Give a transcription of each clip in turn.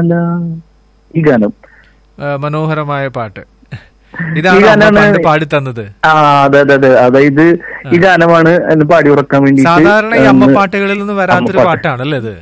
ഊഞ്ഞാല ഈ ഗാനം ആ, മനോഹരമായ പാട്ട് ഇതാണ് ഈ അമ്മ ഗാനാണ് പണ്ട് പാടി തന്നത് ആ അതെ അതെ അതെ അതായത് ഈ ഗാനമാണ് എന്നെ പാടി ഉറക്കാൻ വേണ്ടി സാധാരണ ഈ അമ്മ പാട്ടുകളിൽ നിന്ന് വരാത്തൊരു പാട്ടാണല്ലേ ഇത്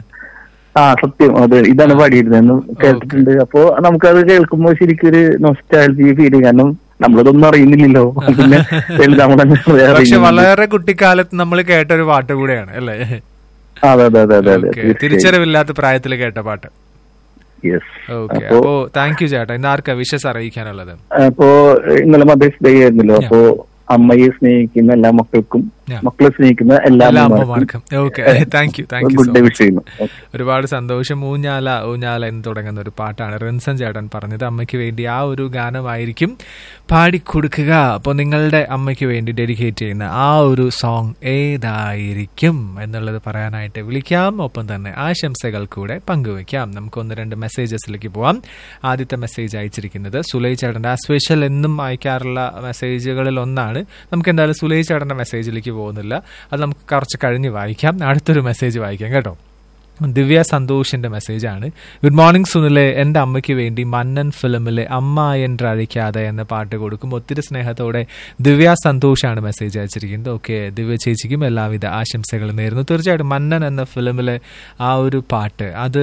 ആ സത്യം അതെ ഇതാണ് പാടിയിരുന്നത് എന്ന് കേട്ടിട്ടുണ്ട് അപ്പോ നമുക്കത് കേൾക്കുമ്പോൾ ശരിക്കും ഒരു നൊസ്റ്റാലജി ഫീൽ ചെയ്യും കാരണം നമ്മളിതൊന്നും അറിയുന്നില്ലല്ലോ പിന്നെ വലുതാവണം പക്ഷെ വളരെ കുട്ടിക്കാലത്ത് നമ്മൾ കേട്ട ഒരു പാട്ട് കൂടെയാണ് അല്ലേ അതെ അതെ അതെ അതെ അതെ ഓക്കെ തിരിച്ചറിവില്ലാത്ത പ്രായത്തിൽ കേട്ട പാട്ട് യെസ് ഓക്കെ അപ്പോ അപ്പോ താങ്ക് യു ചേട്ടാ ഇന്ന് ആർക്കാ വിഷസ് അറിയിക്കാനുള്ളത് അപ്പോ ഇന്നലെ മദേഴ്സ് ഡേ ആയിരുന്നല്ലോ അപ്പോ അമ്മയെ സ്നേഹിക്കുന്ന എല്ലാ മക്കൾക്കും Yeah. മക്കളെ സ്നേഹിക്കുന്ന എല്ലാ എല്ലാ അമ്മമാർക്കും അമ്മമാർക്കും okay thank you thank you good day wish ചെയ്യുന്നു ഒരുപാട് സന്തോഷം ഊഞ്ഞാല ഊഞ്ഞാല എന്ന് തുടങ്ങുന്ന ഒരു പാട്ടാണ് റിൻസൻ ചേട്ടൻ പറഞ്ഞത് അമ്മയ്ക്ക് വേണ്ടി ആ ഒരു ഗാനമായിരിക്കും പാടിക്കൊടുക്കുക അപ്പോൾ നിങ്ങളുടെ അമ്മയ്ക്ക് വേണ്ടി ഡെഡിക്കേറ്റ് ചെയ്യുന്ന ആ ഒരു സോങ് ഏതായിരിക്കും എന്നുള്ളത് പറയാനായിട്ട് വിളിക്കാം ഒപ്പം തന്നെ ആശംസകൾ കൂടെ പങ്കുവയ്ക്കാം നമുക്ക് ഒന്ന് രണ്ട് മെസ്സേജസിലേക്ക് പോവാം ആദ്യത്തെ മെസ്സേജ് അയച്ചിരിക്കുന്നത് സുലൈ ചേട്ടൻ്റെ ആ സ്പെഷ്യൽ എന്നും അയക്കാറുള്ള മെസ്സേജുകളിൽ ഒന്നാണ് നമുക്ക് എന്തായാലും സുലൈ ചേട്ടൻ്റെ മെസ്സേജിലേക്ക് പോകുന്നില്ല അത് നമുക്ക് കുറച്ച് കഴിഞ്ഞ് വായിക്കാം അടുത്തൊരു മെസ്സേജ് വായിക്കാം കേട്ടോ ദിവ്യ സന്തോഷിന്റെ മെസ്സേജാണ് ഗുഡ് മോർണിംഗ് സുനിലെ എൻ്റെ അമ്മയ്ക്ക് വേണ്ടി മന്നൻ ഫിലിമിലെ അമ്മ എൻ്റെ അഴിക്കാതെ എന്ന പാട്ട് കൊടുക്കും ഒത്തിരി സ്നേഹത്തോടെ ദിവ്യ സന്തോഷാണ് മെസ്സേജ് അയച്ചിരിക്കുന്നത് ഓക്കെ ദിവ്യ ചേച്ചിക്കും എല്ലാവിധ ആശംസകളും നേരുന്നു തീർച്ചയായിട്ടും മന്നൻ എന്ന ഫിലിമിലെ ആ ഒരു പാട്ട് അത്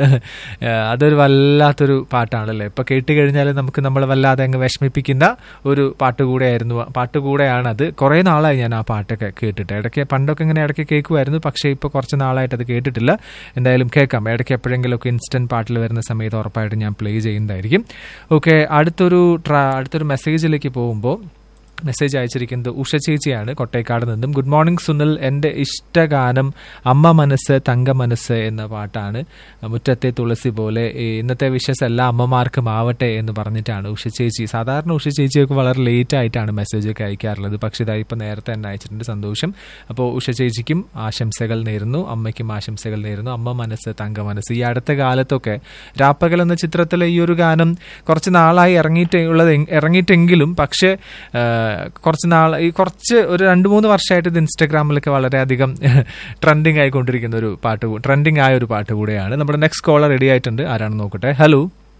അതൊരു വല്ലാത്തൊരു പാട്ടാണല്ലേ ഇപ്പൊ കേട്ട് കഴിഞ്ഞാൽ നമുക്ക് നമ്മളെ വല്ലാതെ അങ്ങ് വിഷമിപ്പിക്കുന്ന ഒരു പാട്ട് കൂടെയായിരുന്നു പാട്ട് കൂടെയാണ് അത് കുറേ നാളായി ഞാൻ ആ പാട്ടൊക്കെ കേട്ടിട്ട് ഇടയ്ക്ക് പണ്ടൊക്കെ ഇങ്ങനെ ഇടയ്ക്ക് കേൾക്കുമായിരുന്നു പക്ഷേ ഇപ്പോൾ കുറച്ച് നാളായിട്ട് അത് കേട്ടിട്ടില്ല എന്തായാലും കേൾക്കാം ഇടയ്ക്ക് എപ്പോഴെങ്കിലും ഒക്കെ ഇൻസ്റ്റന്റ് പാട്ടിൽ വരുന്ന സമയത്ത് ഉറപ്പായിട്ടും ഞാൻ പ്ലേ ചെയ്യുന്നതായിരിക്കും ഓക്കെ അടുത്തൊരു ട്രാ അടുത്തൊരു മെസ്സേജിലേക്ക് പോകുമ്പോൾ മെസ്സേജ് അയച്ചിരിക്കുന്നത് ഉഷ ചേച്ചിയാണ് കൊട്ടേക്കാട് നിന്നും ഗുഡ് മോർണിംഗ് സുനിൽ എൻ്റെ ഇഷ്ടഗാനം അമ്മ മനസ്സ് തങ്ക മനസ്സ് എന്ന പാട്ടാണ് മുറ്റത്തെ തുളസി പോലെ ഈ ഇന്നത്തെ വിഷസ് എല്ലാ അമ്മമാർക്കും ആവട്ടെ എന്ന് പറഞ്ഞിട്ടാണ് ഉഷ ചേച്ചി സാധാരണ ഉഷ ചേച്ചിയൊക്കെ വളരെ ലേറ്റ് ആയിട്ടാണ് മെസ്സേജ് ഒക്കെ അയക്കാറുള്ളത് പക്ഷേ ഇതാ ഇപ്പം നേരത്തെ തന്നെ അയച്ചിട്ടുണ്ട് സന്തോഷം അപ്പോൾ ഉഷ ചേച്ചിക്കും ആശംസകൾ നേരുന്നു അമ്മയ്ക്കും ആശംസകൾ നേരുന്നു അമ്മ മനസ്സ് തങ്ക മനസ്സ് ഈ അടുത്ത കാലത്തൊക്കെ രാപ്പകൽ എന്ന ചിത്രത്തിലെ ഈ ഒരു ഗാനം കുറച്ച് നാളായി ഇറങ്ങിയിട്ട് ഉള്ളത് ഇറങ്ങിയിട്ടെങ്കിലും പക്ഷേ ആ, കുറച്ച് നാൾ ഈ കുറച്ച് ഒരു രണ്ട് മൂന്ന് വർഷമായിട്ട് ഇത് ഇൻസ്റ്റാഗ്രാമിലൊക്കെ വളരെയധികം ട്രെൻഡിങ് ആയിക്കൊണ്ടിരിക്കുന്ന ഒരു പാട്ട് ട്രെൻഡിങ് ആയ ഒരു പാട്ട് കൂടെയാണ് നമ്മുടെ നെക്സ്റ്റ് കോളർ റെഡി ആയിട്ടുണ്ട് ആരാണ് നോക്കട്ടെ hello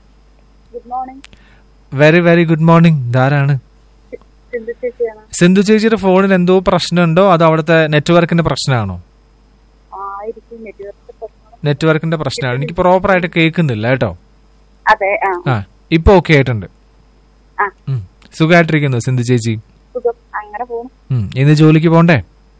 good morning very very good morning ധാരാണ് സിന്ധു ചേച്ചിയാണ് സിന്ധു ചേച്ചിയുടെ ഫോണിൽ എന്തോ പ്രശ്നമുണ്ടോ അതോ അവിടുത്തെ നെറ്റ്വർക്കിന്റെ പ്രശ്നമാണോ ആയിരിക്കും നെറ്റ്വർക്ക് പ്രശ്നം നെറ്റ്വർക്കിന്റെ പ്രശ്നമാണ് എനിക്ക് പ്രോപ്പർ ആയിട്ട് കേൾക്കുന്നില്ല കേട്ടോ അതെ ആ ആ ഇപ്പൊ ഓക്കെ ആയിട്ടുണ്ട് ആ. ഉം. സുഖമായിട്ടിരിക്കുന്നു സിന്ധു ചേച്ചി സുഖം അങ്ങനെ പോകും ഉം. ഇന്ന് ജോലിക്ക് പോണ്ടേ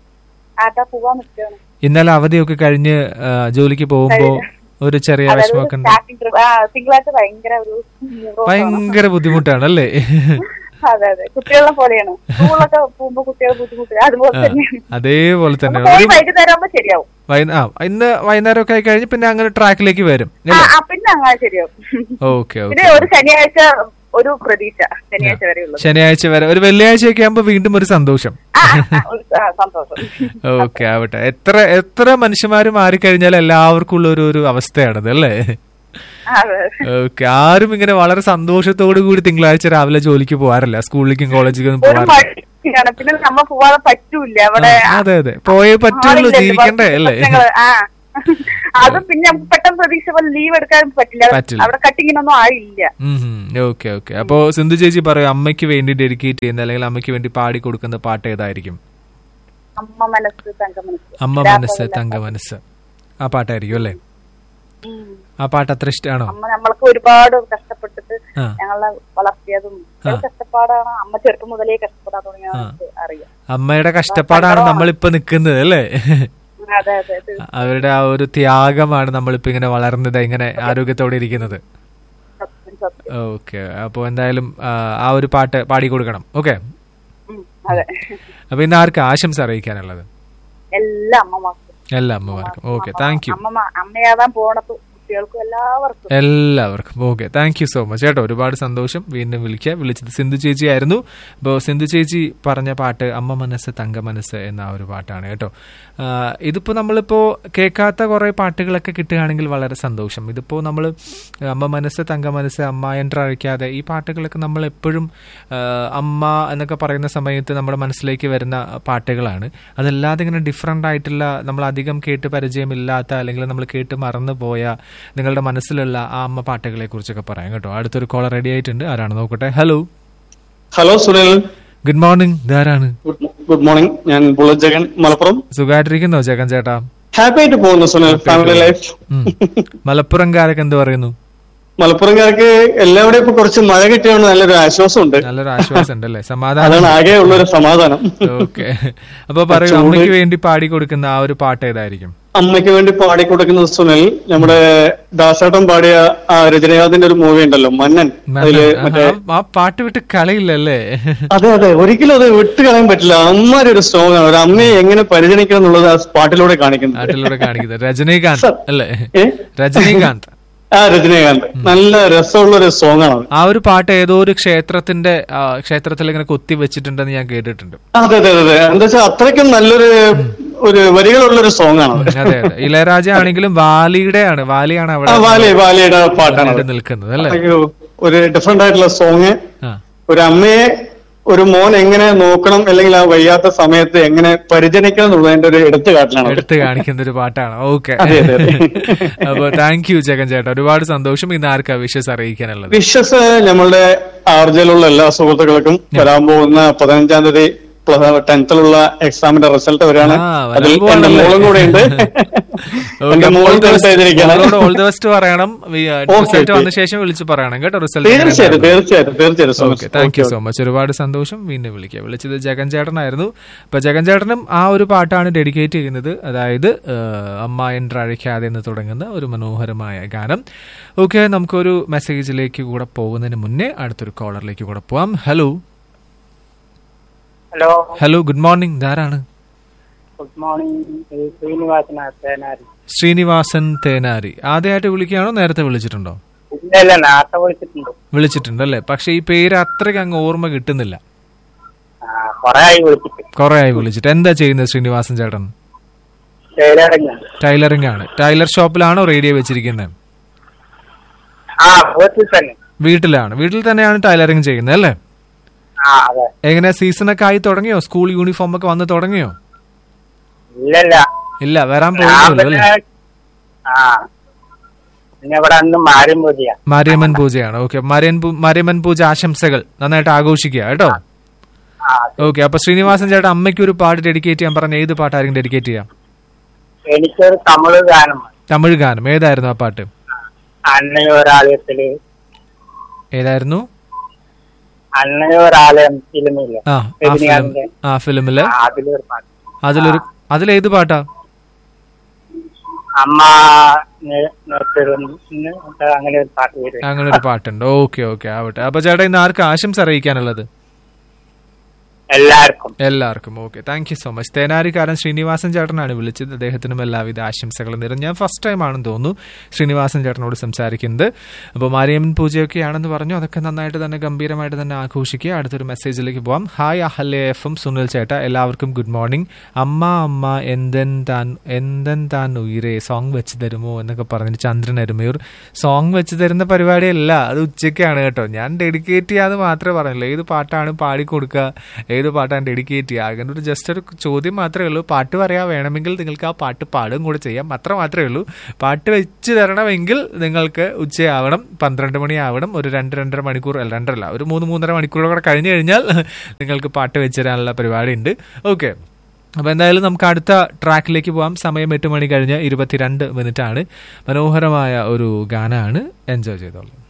അതാ പോവാൻ നിൽക്കുകയാണ് ഇന്നലെ അവധിയൊക്കെ കഴിഞ്ഞ് ആ, ജോലിക്ക് പോകുമ്പോ ഒരു ചെറിയ അതായത് വിഷമമൊക്കെ ഉണ്ട് സ്റ്റാർട്ടിംഗ് ട്രിപ്പ് ആ തിങ്കളാഴ്ച ഭയങ്കര ഒരു മൂഡ് ഭയങ്കര ബുദ്ധിമുട്ടാണ് അല്ലേ അതെ അതെ കുട്ടികളെ പോലെയാണ് സ്കൂളൊക്കെ പോകുമ്പോ കുട്ടികൾ ബുദ്ധിമുട്ട് അതുപോലെ തന്നെയാണ് അതേപോലെ തന്നെ ഒന്ന് പോയി ഒരു വൈകുന്നേരം ആകുമ്പോ ശരിയാവും വൈ- ആ ഇന്ന് വൈകുന്നേരം ഒക്കെ ആയി കഴിഞ്ഞ് പിന്നെ അങ്ങനെ ട്രാക്കിലേക്ക് വരും ആ ആ, പിന്നെ അങ്ങനെ ശരിയാവും ഓക്കെ പിന്നെ ഓക്കെ ഒരു ശനിയാഴ്ച ഒരു പ്രതീക്ഷ ശനിയാഴ്ച വരെ ഉള്ളത് ശനിയാഴ്ച വരെ ഒരു വെള്ളിയാഴ്ചയൊക്കെ ആകുമ്പോ വീണ്ടും ഒരു സന്തോഷം ആ, ആ, ഒരു- ആ, സന്തോഷം ഓക്കെ ആവട്ടെ എത്ര എത്ര മനുഷ്യന്മാര് മാറിക്കഴിഞ്ഞാൽ എല്ലാവർക്കും ഉള്ള ഒരു ഒരു അവസ്ഥയാണത് അല്ലേ അതെ ഓക്കെ ആരും ഇങ്ങനെ വളരെ സന്തോഷത്തോടു കൂടി തിങ്കളാഴ്ച രാവിലെ ജോലിക്ക് പോകാറില്ല സ്കൂളിലേക്കും കോളേജിലേക്കും ഒരു പോകാറില്ല മടിയാണ് പിന്നെ നമ്മ പോവാതെ പറ്റൂല അവിടെ ആ, അതെ അതെ പോയേ പറ്റുള്ളൂ ആളില്ലല്ലോ, ജീവിക്കണ്ടേ കുറച്ച് അല്ലേ പ്രശ്നങ്ങള്. ആ അതും പിന്നെ നമുക്ക് പെട്ടെന്ന് പ്രതീക്ഷ പോലെ ലീവ് എടുക്കാൻ പറ്റില്ല പറ്റില്ല. അവിടെ കട്ടിങ്ങിനൊന്നും ആയില്ല ഓക്കെ ഓക്കെ അപ്പോ സിന്ധു ചേച്ചി പറയും അമ്മയ്ക്ക് വേണ്ടി ഡെഡിക്കേറ്റ് ചെയ്യുന്ന അല്ലെങ്കിൽ അമ്മയ്ക്ക് വേണ്ടി പാടി കൊടുക്കുന്ന പാട്ട് ഏതായിരിക്കും അമ്മ മനസ്സ് തങ്ക മനസ്സ് അമ്മ രാപ്പകൽ മനസ്സ് രാപ്പകൽ. തങ്ക മനസ്സ് ആ പാട്ടായിരിക്കും അല്ലേ ഉം. ആ പാട്ട് അത്ര ഇഷ്ടമാണോ അമ്മ നമ്മൾക്ക് ഒരുപാട് കഷ്ടപ്പെട്ടിട്ട് ആ. ഞങ്ങളെ വളർത്തിയതും ഏത് കഷ്ടപ്പാടാണ് അമ്മ ചെറുപ്പം മുതലേ കഷ്ടപ്പെടാൻ തുടങ്ങിയ അറിയാം അമ്മയുടെ കഷ്ടപ്പാടാണ് നമ്മളിപ്പോ നിൽക്കുന്നത് അല്ലേ അതെ അതെ ഇത് അവരുടെ ആ ഒരു ത്യാഗമാണ് നമ്മളിപ്പോ ഇങ്ങനെ വളർന്നത് ഇങ്ങനെ ആരോഗ്യത്തോടെ ഇരിക്കുന്നത് സത്യം സത്യം ഓക്കെ അപ്പൊ എന്തായാലും ആ, ആ ഒരു പാട്ട് പാടി കൊടുക്കണം ഓക്കെ ഉം, അതെ അപ്പൊ ഇന്ന് ആർക്ക് ആശംസ അറിയിക്കാനുള്ളത് എല്ലാ അമ്മമാർക്കും എല്ലാ അമ്മമാർക്കും ഓക്കെ താങ്ക് യു അമ്മ അമ്മയാവാൻ പോണത് കുട്ടികൾക്കും എല്ലാവർക്കും എല്ലാവർക്കും okay thank you so much കേട്ടോ ഒരുപാട് സന്തോഷം വീണ്ടും വിളിക്കുക വിളിച്ചത് സിന്ധു ചേച്ചി ആയിരുന്നു അപ്പോൾ സിന്ധു ചേച്ചി പറഞ്ഞ പാട്ട് അമ്മ മനസ്സ് തങ്ക മനസ്സ് എന്ന ആ ഒരു പാട്ടാണ് കേട്ടോ ആ, ഇതിപ്പോ നമ്മളിപ്പോ കേൾക്കാത്ത കുറെ പാട്ടുകളൊക്കെ കിട്ടുകയാണെങ്കിൽ വളരെ സന്തോഷം ഇതിപ്പോ നമ്മൾ അമ്മ മനസ്സ് തങ്ക മനസ്സ് അമ്മ എൻ്റർ അഴിക്കാതെ ഈ പാട്ടുകളൊക്കെ നമ്മൾ എപ്പോഴും ആ, അമ്മ എന്നൊക്കെ പറയുന്ന സമയത്ത് നമ്മുടെ മനസ്സിലേക്ക് വരുന്ന പാട്ടുകളാണ് അതല്ലാതെ ഇങ്ങനെ ഡിഫറെൻ്റ് ആയിട്ടുള്ള നമ്മൾ അധികം കേട്ട് പരിചയമില്ലാത്ത അല്ലെങ്കിൽ നമ്മൾ കേട്ട് മറന്നു പോയ നിങ്ങളുടെ മനസ്സിലുള്ള ആ അമ്മ പാട്ടുകളെ കുറിച്ചൊക്കെ പറയാം കേട്ടോ അടുത്തൊരു കോളർ റെഡി ആയിട്ടുണ്ട് ആരാണ് നോക്കട്ടെ hello hello Sunil good morning ഇതാരാണ് ഗുഡ് ഗുഡ് മോർണിംഗ് ഞാൻ ബുള്ളറ്റ് ജഗൻ മലപ്പുറം സുഖമായിട്ടിരിക്കുന്നോ ജഗൻ ചേട്ടാ ഹാപ്പി ആയിട്ട് പോകുന്നു സുനിൽ ഫാമിലി ലൈഫ് ഉം. മലപ്പുറംകാരൊക്കെ എന്ത് പറയുന്നു മലപ്പുറംകാർക്ക് എല്ലാവരുടെയും ഇപ്പൊ കുറച്ച് മഴ കിട്ടിയോണ്ട് നല്ലൊരു ആശ്വാസമുണ്ട് നല്ലൊരു ആശ്വാസം ഉണ്ടല്ലേ സമാധാനം അതാണ് ആകെ ഉള്ളൊരു സമാധാനം ഓക്കെ അപ്പൊ പറയൂ അമ്മയ്ക്ക് വേണ്ടി പാടി കൊടുക്കുന്ന ആ ഒരു പാട്ട് ഏതായിരിക്കും അമ്മയ്ക്ക് വേണ്ടി പാടി കൊടുക്കുന്ന സുനിൽ നമ്മുടെ ദാസേട്ടൻ പാടിയ ആ രജനീകാന്തിന്റെ ഒരു മൂവി ഉണ്ടല്ലോ മന്നൻ അതില് മറ്റേ ആ പാട്ട് വിട്ട് കളിയില്ലല്ലേ അതെ അതെ ഒരിക്കലും അത് വിട്ട് കളയാൻ പറ്റില്ല അമ്മയുടെ ഒരു സോങ് ആണ് ഒരു അമ്മയെ എങ്ങനെ പരിഗണിക്കണം എന്നുള്ളത് ആ പാട്ടിലൂടെ കാണിക്കുന്നത് നാട്ടിലൂടെ കാണിക്കുന്നത് രജനീകാന്ത് അല്ലേ ഏ? രജനീകാന്ത് ആ രജനീകാന്ത് നല്ല രസമുള്ള ഒരു സോങ് ആണ് അത്. ആ ഒരു പാട്ട് ഏതോ ഒരു ക്ഷേത്രത്തിന്റെ ആ, ക്ഷേത്രത്തിൽ ഇങ്ങനെ കൊത്തി വെച്ചിട്ടുണ്ടെന്ന് ഞാൻ കേട്ടിട്ടുണ്ട് അതെ അതെ അതെ എന്താ വെച്ചാൽ അത്രയ്ക്കും നല്ലൊരു ഒരു വരികളുള്ള ഒരു സോങ് ആണ് അത്. അതെ അതെ ഇളയരാജ ആണെങ്കിലും വാലിയുടെ ആണ് വാലിയാണ് ആ അവിടെ വാലി വാലിയുടെ പാട്ടാണ് അത്. ഇവിടെ നിൽക്കുന്നത് അല്ലേ അയ്യോ, ഒരു ഡിഫറെന്റ് ആയിട്ടുള്ള സോങ് ആ ഒരു അമ്മയെ ഒരു മോൻ എങ്ങനെ നോക്കണം അല്ലെങ്കിൽ ആ വയ്യാത്ത സമയത്ത് എങ്ങനെ പരിചരിക്കണം എന്നുള്ളതിന്റെ ഒരു എടുത്തുകാട്ടലാണ് അത്. എടുത്ത് കാണിക്കുന്ന ഒരു പാട്ടാണ് ഓക്കെ അതെ, അതെ, അതെ. അപ്പൊ താങ്ക് യു ജഗൻ ചേട്ടാ ഒരുപാട് സന്തോഷം ഇന്ന് ആർക്കാ വിഷസ് അറിയിക്കാനുള്ളത് വിഷസ് നമ്മളുടെ ആർജയിലുള്ള എല്ലാ സുഹൃത്തുക്കൾക്കും വരാൻ പോകുന്ന പതിനഞ്ചാം തീയതി പ്ലസ് ടെൻത്തിലുള്ള എക്സാമിന്റെ റിസൾട്ട് വരികയാണ് ആ, വരാൻ അതിൽ എന്റെ പോവാണല്ലേ? മോളും കൂടെ ഉണ്ട് എന്റെ മോളും ടെൻത്ത് എഴുതിയിരിക്കുകയാണ് ഓൾ ദ ബെസ്റ്റ് പറയണം റിസൾട്ട് okay. വന്ന ശേഷം വിളിച്ച് പറയണം കേട്ടോ റിസൾട്ട് തീർച്ചയായിട്ടും തീർച്ചയായിട്ടും തീർച്ചയായിട്ടും okay thank you so much ഒരുപാട് സന്തോഷം വീണ്ടും വിളിക്കുക വിളിച്ചത് ജഗൻ ചേട്ടനായിരുന്നു അപ്പൊ ജഗൻ ചേട്ടനും ആ ഒരു പാട്ടാണ് ഡെഡിക്കേറ്റ് ചെയ്യുന്നത് അതായത് ആ, അമ്മ என்றழைക്കാതെ എന്ന് തുടങ്ങുന്ന ഒരു മനോഹരമായ ഗാനം ഓക്കെ നമുക്കൊരു മെസ്സേജിലേക്ക് കൂടെ പോകുന്നതിന് മുന്നേ അടുത്തൊരു കോളറിലേക്ക് കൂടെ പോവാം hello hello hello good morning ധാരാണ് ഗുഡ് മോർണിംഗ് ഇത് ശ്രീനിവാസന തേനാരി ശ്രീനിവാസൻ തേനാരി ആദ്യമായിട്ട് വിളിക്കുകയാണോ നേരത്തെ വിളിച്ചിട്ടുണ്ടോ ഇല്ല ഇല്ല നേരത്തെ വിളിച്ചിട്ടുണ്ട് വിളിച്ചിട്ടുണ്ട് അല്ലേ പക്ഷെ ഈ പേര് അത്രയ്ക്ക് അങ്ങ് ഓർമ്മ കിട്ടുന്നില്ല ആ കൊറേ ആയി വിളിച്ചിട്ട് കുറെ ആയി വിളിച്ചിട്ട് എന്താ ചെയ്യുന്നത് ശ്രീനിവാസൻ ചേട്ടൻ ശരിയടങ്ങ ടൈലറിംഗ് ആണ് ടൈലർ ഷോപ്പിലാണോ റേഡിയോ വെച്ചിരിക്കുന്നത് ആ വീട്ടിൽ തന്നെ വീട്ടിലാണ് വീട്ടിൽ തന്നെയാണ് ടൈലറിംഗ് ചെയ്യുന്നത് അല്ലേ ആ അതെ എങ്ങനെ സീസണൊക്കെ ആയി തുടങ്ങിയോ സ്കൂൾ യൂണിഫോം ഒക്കെ വന്ന് തുടങ്ങിയോ ഇല്ല ഇല്ല ഇല്ല വരാൻ ഞാൻ പോകുന്നുള്ളൂ പിന്നെ അല്ലേ ആ പിന്നെ ഇവിടെ അന്ന് മാരും പൂജയാ മാരിയമ്മൻ പൂജയാണ് ഓക്കെ മാരിയൻ പൂ- മാരിയമ്മൻ പൂജ ആശംസകൾ നന്നായിട്ട് ആഘോഷിക്കുക കേട്ടോ ആ ഓക്കെ അപ്പൊ ശ്രീനിവാസൻ ചേട്ടൻ അമ്മയ്ക്ക് ഒരു പാട്ട് ഡെഡിക്കേറ്റ് ചെയ്യാൻ പറഞ്ഞ ഏത് പാട്ടായിരിക്കും ഡെഡിക്കേറ്റ് ചെയ്യാം എനിക്കൊരു തമിഴ് ഗാനം മതി. തമിഴ് ഗാനം ഏതായിരുന്നു ആ പാട്ട് അന്നയൊരാലയത്തില് ഏതായിരുന്നു അന്നയൊരാലയം ഫിലിമില്ല ആ ആ ഫിലിം ആ ഫിലിമില് അതിലൊരു പാട്ട് അതിലൊരു അതിലേത് പാട്ടാ അമ്മ നി- നിർത്തിരുന്ന് അങ്ങനെ ഒരു പാട്ട് വരും അങ്ങനെ ഒരു പാട്ടുണ്ട് ഓക്കെ ഓക്കെ ആവട്ടെ അപ്പൊ ചേട്ടാ ഇന്ന് ആർക്ക് ആശംസ അറിയിക്കാനുള്ളത് എല്ലാവർക്കും എല്ലാവർക്കും okay thank you so much തേനാരിക്കാരൻ ശ്രീനിവാസൻ ചേട്ടനാണ് വിളിച്ചത് അദ്ദേഹത്തിനും എല്ലാവിധ ആശംസകളും നിറഞ്ഞ ഞാൻ ഫസ്റ്റ് ടൈം ആണെന്ന് തോന്നുന്നു ശ്രീനിവാസൻ ചേട്ടനോട് സംസാരിക്കുന്നത് അപ്പോൾ മാരിയമ്മൻ പൂജയൊക്കെ ആണെന്ന് പറഞ്ഞു അതൊക്കെ നന്നായിട്ട് തന്നെ ഗംഭീരമായിട്ട് തന്നെ ആഘോഷിക്കുക അടുത്തൊരു മെസ്സേജിലേക്ക് പോവാം hi Ahalya F M Sunil ചേട്ട എല്ലാവർക്കും ഗുഡ് മോർണിംഗ് അമ്മ അമ്മ എന്തൻ താൻ എന്തൻ താൻ ഉയരെ സോങ് വെച്ച് തരുമോ എന്നൊക്കെ പറഞ്ഞിട്ട് ചന്ദ്രൻ അരുമയൂർ സോങ് വെച്ച് തരുന്ന പരിപാടിയല്ല അത് ഉച്ചയ്ക്കാണ് കേട്ടോ ഞാൻ ഡെഡിക്കേറ്റ് ചെയ്യാന്ന് മാത്രമേ പറഞ്ഞുള്ളൂ ഏത് പാട്ടാണ് പാടിക്കൊടുക്കുക ഏത് പാട്ടാണ് ഡെഡിക്കേറ്റ് ചെയ്യുക അങ്ങനെ ഒരു ജസ്റ്റ് ഒരു ചോദ്യം മാത്രമേ ഉള്ളൂ പാട്ട് പറയാൻ വേണമെങ്കിൽ നിങ്ങൾക്ക് ആ പാട്ട് പാടും കൂടെ ചെയ്യാം അത്ര മാത്രമേ ഉള്ളൂ പാട്ട് വെച്ച് തരണമെങ്കിൽ നിങ്ങൾക്ക് ഉച്ചയാവണം പന്ത്രണ്ട് മണിയാവണം ഒരു രണ്ട് രണ്ടര മണിക്കൂർ അല്ല രണ്ടരല്ല ഒരു മൂന്ന് മൂന്നര മണിക്കൂർ കൂടെ കഴിഞ്ഞു കഴിഞ്ഞാൽ നിങ്ങൾക്ക് പാട്ട് വെച്ച് തരാനുള്ള പരിപാടി ഉണ്ട് ഓക്കെ അപ്പോൾ എന്തായാലും നമുക്ക് അടുത്ത ട്രാക്കിലേക്ക് പോകാം സമയം എട്ട് മണി കഴിഞ്ഞ് ഇരുപത്തിരണ്ട് മിനിറ്റ് ആണ് മനോഹരമായ ഒരു ഗാനമാണ് എൻജോയ് ചെയ്തോളൂ